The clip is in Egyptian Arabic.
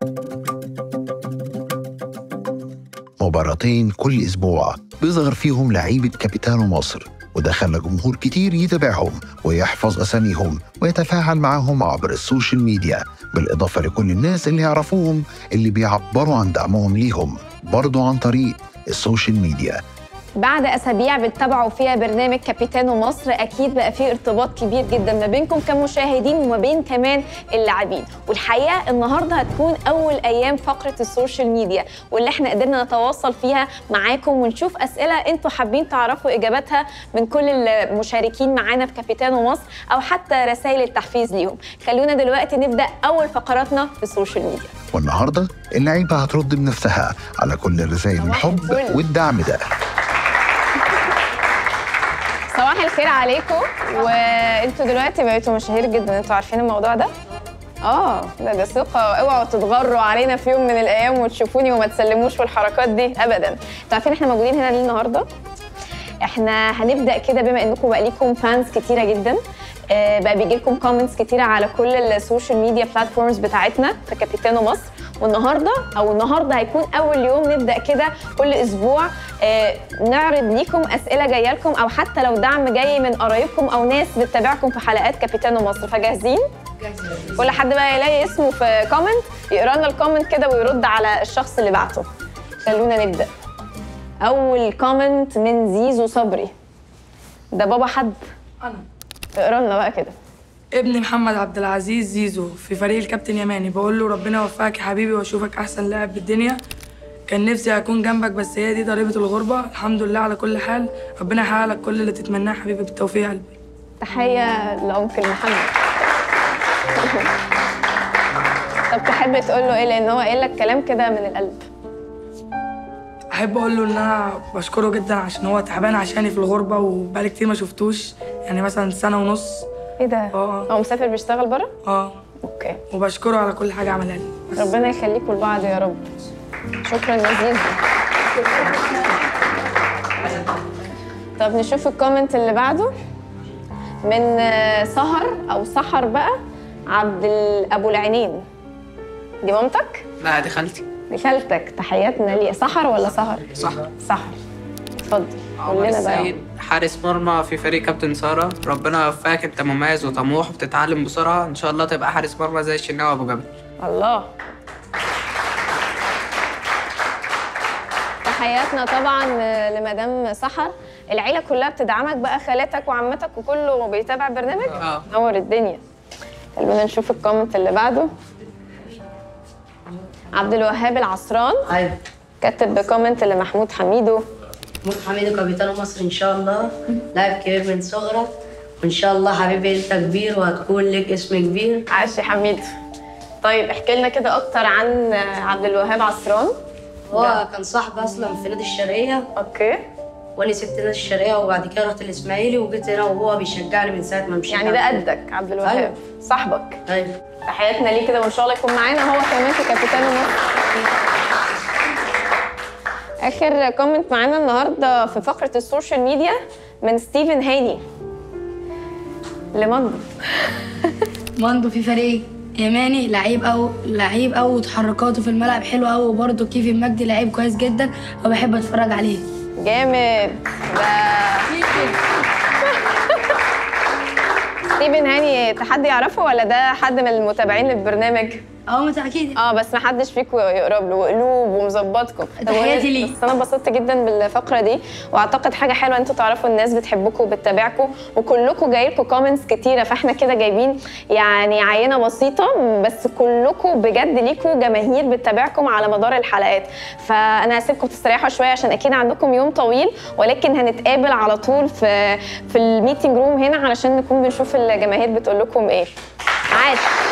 مباراتين كل أسبوع بيظهر فيهم لعيبة كابيتانو مصر وده خلى جمهور كتير يتابعهم ويحفظ أساميهم ويتفاعل معهم عبر السوشيال ميديا بالإضافة لكل الناس اللي يعرفوهم اللي بيعبروا عن دعمهم ليهم برضو عن طريق السوشيال ميديا بعد اسابيع بتتابعوا فيها برنامج كابيتانو مصر اكيد بقى فيه ارتباط كبير جدا ما بينكم كمشاهدين وما بين كمان اللاعبين والحقيقه النهارده هتكون اول ايام فقره السوشيال ميديا واللي احنا قدرنا نتواصل فيها معاكم ونشوف اسئله انتوا حابين تعرفوا اجاباتها من كل المشاركين معانا في كابيتانو مصر او حتى رسائل التحفيز ليهم خلونا دلوقتي نبدا اول فقراتنا في السوشيال ميديا والنهارده اللعيبه هترد بنفسها على كل رسائل الحب الفل. والدعم ده صباح الخير عليكم وانتوا دلوقتي بقيتوا مشاهير جدا انتوا عارفين الموضوع ده اه ده ده ثقه اوعوا تتغروا علينا في يوم من الايام وتشوفوني وما تسلموش في الحركات دي ابدا انتوا عارفين احنا موجودين هنا ليه النهارده احنا هنبدا كده بما انكم بقى ليكم فانز كتيره جدا آه، بقى بيجي لكم كومنتس كتيره على كل السوشيال ميديا بلاتفورمز بتاعتنا في كابيتانو مصر والنهارده او النهارده هيكون اول يوم نبدا كده كل اسبوع آه، نعرض ليكم اسئله جايه لكم او حتى لو دعم جاي من قرايبكم او ناس بتتابعكم في حلقات كابيتانو مصر فجاهزين؟ كل حد بقى يلاقي اسمه في كومنت يقرا لنا الكومنت كده ويرد على الشخص اللي بعته خلونا نبدا اول كومنت من زيزو صبري ده بابا حد انا اقرا لنا بقى كده ابن محمد عبد العزيز زيزو في فريق الكابتن يماني بقول له ربنا يوفقك يا حبيبي واشوفك احسن لاعب بالدنيا كان نفسي اكون جنبك بس هي دي ضريبه الغربه الحمد لله على كل حال ربنا يحقق لك كل اللي تتمناه حبيبي بالتوفيق يا قلبي تحيه لانكل محمد طب تحب تقول له ايه لان هو قايل لك كلام كده من القلب احب اقول له ان انا بشكره جدا عشان هو تعبان عشاني في الغربه وبقالي كتير ما شفتوش يعني مثلا سنه ونص ايه ده اه. هو مسافر بيشتغل بره اه اوكي وبشكره على كل حاجه عملها لي بس. ربنا يخليكم لبعض يا رب شكرا يا زيزو طب نشوف الكومنت اللي بعده من آه، سهر او سحر بقى عبد ال- ابو العينين دي مامتك لا دي خالتي دي خالتك تحياتنا ليه سحر ولا سهر صح سحر اتفضل قول عمر لنا بقى السيد حارس مرمى في فريق كابتن سارة ربنا يوفقك انت مميز وطموح وبتتعلم بسرعة ان شاء الله تبقى حارس مرمى زي الشناوي ابو جبل الله تحياتنا طبعا لمدام سحر العيله كلها بتدعمك بقى خالاتك وعمتك وكله بيتابع البرنامج اه. نور الدنيا خلونا نشوف الكومنت اللي بعده عبد الوهاب العصران ايوه كاتب كومنت لمحمود حميدو محمود حميد كابيتان مصر ان شاء الله لاعب كبير من صغرك وان شاء الله حبيبي انت كبير وهتكون لك اسم كبير عاش يا حميد طيب احكي لنا كده اكتر عن عبد الوهاب عصران هو كان صاحبي اصلا في نادي الشرقيه اوكي وانا سبت نادي الشرقيه وبعد كده رحت الاسماعيلي وجيت هنا وهو بيشجعني من ساعه ما مشيت يعني ده قدك عبد الوهاب أيوة. صاحبك ايوه تحياتنا ليه كده وان شاء الله يكون معانا هو كمان في كابيتانو مصر اخر كومنت معانا النهارده في فقره السوشيال ميديا من ستيفن هاني لمندو ماندو في فريق يماني لعيب أو لعيب أو وتحركاته في الملعب حلوة أوي وبرضه كيفي مجدي لعيب كويس جدا وبحب أتفرج عليه جامد ده ستيفن هاني حد يعرفه ولا ده حد من المتابعين للبرنامج؟ أه متى أكيد اه بس ما حدش فيكم يقرب له وقلوب ومظبطكم طب تحياتي وأنا- ليه. بس انا انبسطت جدا بالفقره دي واعتقد حاجه حلوه انتوا تعرفوا الناس بتحبكم وبتتابعكم وكلكم جاي لكم كومنتس كتيره فاحنا كده جايبين يعني عينه بسيطه بس كلكم بجد ليكم جماهير بتتابعكم على مدار الحلقات فانا هسيبكم تستريحوا شويه عشان اكيد عندكم يوم طويل ولكن هنتقابل على طول في في الميتنج روم هنا علشان نكون بنشوف الجماهير بتقول لكم ايه عاش